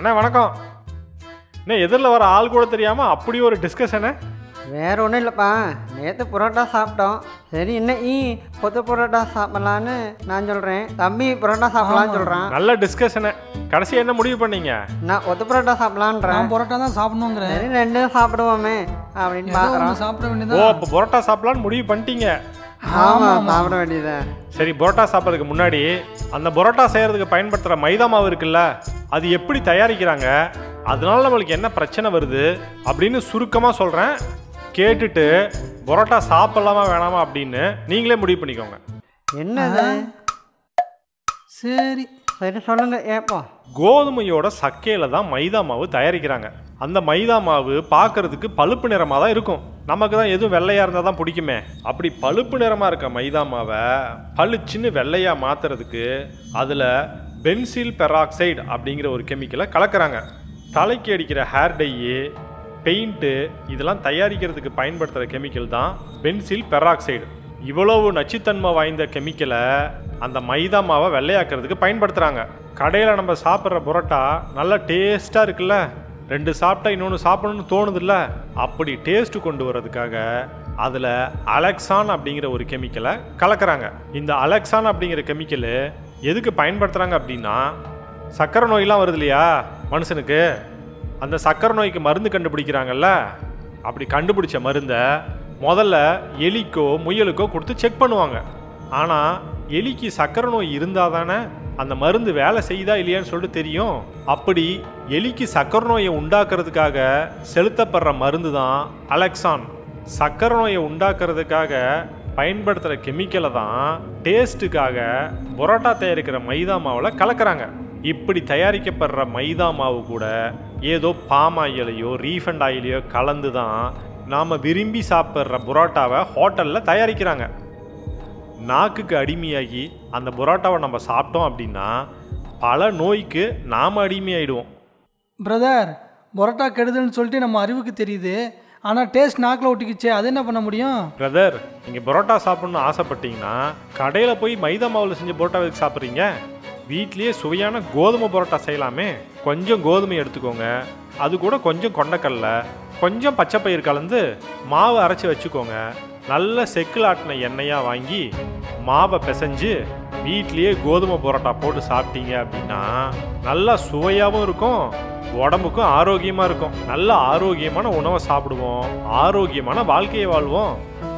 அண்ணா வணக்கம் என்ன எதிரில் வர ஆள் கூட தெரியாமல் அப்படி ஒரு டிஸ்கஷனு வேற ஒன்றும் இல்லைப்பா நேற்று புரோட்டா சாப்பிட்டோம் சரி இன்னைக்கு கொத்து புரோட்டா சாப்பிட்லான்னு நான் சொல்கிறேன் தம்பி புரோட்டா சாப்பிட்லான்னு சொல்கிறான் நல்ல டிஸ்கஷனு கடைசி என்ன முடிவு பண்ணீங்க நான் கொத்து புரோட்டா சாப்பிட்லான்றேன் நான் பரோட்டா தான் சாப்பிடணுங்கிறேன் சரி ரெண்டும் சாப்பிடுவோமே அப்படின்னு ஏதோ பார்க்குறோம் ஒன்று சாப்பிட ஓ வேண்டியதா அப்போ பரோட்டா சாப்பிடலான்னு முடிவு பண்ணிட்டீங்க ஆமாம் சாப்பிட வேண்டியதான் சரி பரோட்டா சாப்பிட்றதுக்கு முன்னாடி அந்த பரோட்டா செய்கிறதுக்கு பயன்படுத்துகிற மைதா மாவு இருக்குல்ல அது எப்படி தயாரிக்கிறாங்க அதனால நம்மளுக்கு என்ன பிரச்சனை வருது அப்படின்னு சுருக்கமாக சொல்கிறேன் கேட்டுட்டு பரோட்டா சாப்பிடலாமா வேணாமா அப்படின்னு நீங்களே முடிவு பண்ணிக்கோங்க என்னது சரி சரி சொல்லுங்க ஏப்போம் கோதுமையோட சக்கையில தான் மைதா மாவு தயாரிக்கிறாங்க அந்த மைதா மாவு பார்க்கறதுக்கு பழுப்பு நிறமாக தான் இருக்கும் நமக்கு தான் எதுவும் வெள்ளையாக இருந்தால் தான் பிடிக்குமே அப்படி பழுப்பு நிறமாக இருக்க மைதா மாவை பளிச்சுன்னு வெள்ளையாக மாற்றுறதுக்கு அதில் பென்சில் பெராக்சைடு அப்படிங்கிற ஒரு கெமிக்கலை கலக்குறாங்க தலைக்கு அடிக்கிற ஹேர் டையு பெயிண்ட்டு இதெல்லாம் தயாரிக்கிறதுக்கு பயன்படுத்துகிற கெமிக்கல் தான் பென்சில் பெராக்சைடு இவ்வளவு நச்சுத்தன்மை வாய்ந்த கெமிக்கலை அந்த மைதா மாவை வெள்ளையாக்குறதுக்கு பயன்படுத்துகிறாங்க கடையில் நம்ம சாப்பிட்ற புரோட்டா நல்லா டேஸ்ட்டாக இருக்குல்ல ரெண்டு சாப்பிட்டா இன்னொன்று சாப்பிடணும்னு தோணுதுல்ல அப்படி டேஸ்ட் கொண்டு வர்றதுக்காக அதில் அலெக்சான் அப்படிங்கிற ஒரு கெமிக்கலை கலக்குறாங்க இந்த அலெக்சான் அப்படிங்கிற கெமிக்கலு எதுக்கு பயன்படுத்துகிறாங்க அப்படின்னா சக்கரை நோயெலாம் வருது இல்லையா மனுஷனுக்கு அந்த சக்கரை நோய்க்கு மருந்து கண்டுபிடிக்கிறாங்கல்ல அப்படி கண்டுபிடிச்ச மருந்தை முதல்ல எலிக்கோ முயலுக்கோ கொடுத்து செக் பண்ணுவாங்க ஆனால் எலிக்கு சக்கரை நோய் இருந்தால் தானே அந்த மருந்து வேலை செய்யுதா இல்லையான்னு சொல்லிட்டு தெரியும் அப்படி எலிக்கு சக்கரை நோயை உண்டாக்குறதுக்காக செலுத்தப்படுற மருந்து தான் அலெக்சான் சக்கரை நோயை உண்டாக்குறதுக்காக பயன்படுத்துகிற கெமிக்கலை தான் டேஸ்ட்டுக்காக பரோட்டா தயாரிக்கிற மைதா மாவில் கலக்குறாங்க இப்படி தயாரிக்கப்படுற மைதா மாவு கூட ஏதோ பாம் ஆயிலையோ ரீஃபண்ட் ஆயிலையோ கலந்து தான் நாம் விரும்பி சாப்பிட்ற புரோட்டாவை ஹோட்டலில் தயாரிக்கிறாங்க நாக்குக்கு அடிமையாகி அந்த புரோட்டாவை நம்ம சாப்பிட்டோம் அப்படின்னா பல நோய்க்கு நாம் அடிமையாயிடுவோம் பிரதர் பரோட்டா கெடுதல்னு சொல்லிட்டு நம்ம அறிவுக்கு தெரியுது ஆனால் டேஸ்ட் நாக்கில் ஒட்டிக்கிச்சே அது என்ன பண்ண முடியும் பிரதர் நீங்கள் பரோட்டா சாப்பிட்ணுன்னு ஆசைப்பட்டீங்கன்னா கடையில் போய் மைதா மாவில் செஞ்ச பரோட்டா எதுக்கு சாப்பிட்றீங்க வீட்லேயே சுவையான கோதுமை பரோட்டா செய்யலாமே கொஞ்சம் கோதுமை எடுத்துக்கோங்க அது கூட கொஞ்சம் கொண்டக்கடலை கொஞ்சம் பச்சைப்பயிர் கலந்து மாவு அரைச்சி வச்சுக்கோங்க நல்ல செக்கில் ஆட்டின எண்ணெயாக வாங்கி மாவை பிசைஞ்சு வீட்லேயே கோதுமை பரோட்டா போட்டு சாப்பிட்டீங்க அப்படின்னா நல்லா சுவையாகவும் இருக்கும் உடம்புக்கும் ஆரோக்கியமாக இருக்கும் நல்ல ஆரோக்கியமான உணவை சாப்பிடுவோம் ஆரோக்கியமான வாழ்க்கையை வாழ்வோம்